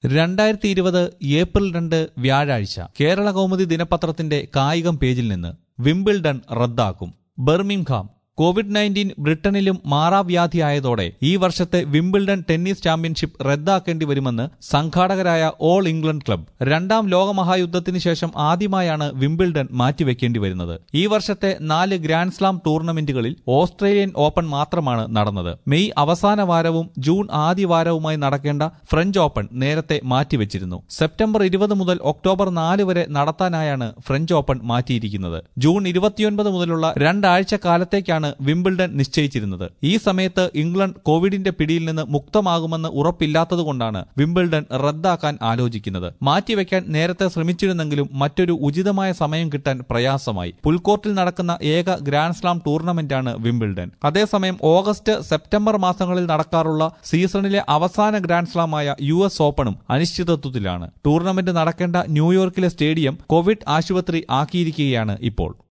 രണ്ടായിരത്തി ഇരുപത് ഏപ്രിൽ രണ്ട് വ്യാഴാഴ്ച കേരള കൗമുദി ദിനപത്രത്തിന്റെ കായികം പേജിൽ നിന്ന് വിംബിൾഡൺ റദ്ദാക്കും ബർമിംഗ്ഹാം കോവിഡ് നയൻറ്റീൻ ബ്രിട്ടനിലും മാറാവ്യാധിയായതോടെ ഈ വർഷത്തെ വിംബിൾഡൺ ടെന്നീസ് ചാമ്പ്യൻഷിപ്പ് റദ്ദാക്കേണ്ടി വരുമെന്ന് സംഘാടകരായ ഓൾ ഇംഗ്ലണ്ട് ക്ലബ് രണ്ടാം ലോകമഹായുദ്ധത്തിന് ശേഷം ആദ്യമായാണ് വിംബിൾഡൺ മാറ്റിവെക്കേണ്ടി വരുന്നത് ഈ വർഷത്തെ നാല് ഗ്രാൻഡ് സ്ലാം ടൂർണമെന്റുകളിൽ ഓസ്ട്രേലിയൻ ഓപ്പൺ മാത്രമാണ് നടന്നത് മെയ് അവസാന വാരവും ജൂൺ ആദ്യ വാരവുമായി നടക്കേണ്ട ഫ്രഞ്ച് ഓപ്പൺ നേരത്തെ മാറ്റിവെച്ചിരുന്നു സെപ്റ്റംബർ ഇരുപത് മുതൽ ഒക്ടോബർ നാല് വരെ നടത്താനായാണ് ഫ്രഞ്ച് ഓപ്പൺ മാറ്റിയിരിക്കുന്നത് ജൂൺ ഇരുപത്തിയൊൻപത് മുതലുള്ള രണ്ടാഴ്ച കാലത്തേക്കാണ് വിംബിൾഡൺ നിശ്ചയിച്ചിരുന്നത് ഈ സമയത്ത് ഇംഗ്ലണ്ട് കോവിഡിന്റെ പിടിയിൽ നിന്ന് മുക്തമാകുമെന്ന് ഉറപ്പില്ലാത്തതുകൊണ്ടാണ് വിംബിൾഡൺ റദ്ദാക്കാൻ ആലോചിക്കുന്നത് മാറ്റിവെക്കാൻ നേരത്തെ ശ്രമിച്ചിരുന്നെങ്കിലും മറ്റൊരു ഉചിതമായ സമയം കിട്ടാൻ പ്രയാസമായി പുൽക്കോർട്ടിൽ നടക്കുന്ന ഏക ഗ്രാൻഡ് സ്ലാം ടൂർണമെന്റാണ് വിംബിൾഡൺ അതേസമയം ഓഗസ്റ്റ് സെപ്റ്റംബർ മാസങ്ങളിൽ നടക്കാറുള്ള സീസണിലെ അവസാന ഗ്രാൻഡ് സ്ലാമായ യു എസ് ഓപ്പണും അനിശ്ചിതത്വത്തിലാണ് ടൂർണമെന്റ് നടക്കേണ്ട ന്യൂയോർക്കിലെ സ്റ്റേഡിയം കോവിഡ് ആശുപത്രി ആക്കിയിരിക്കുകയാണ് ഇപ്പോൾ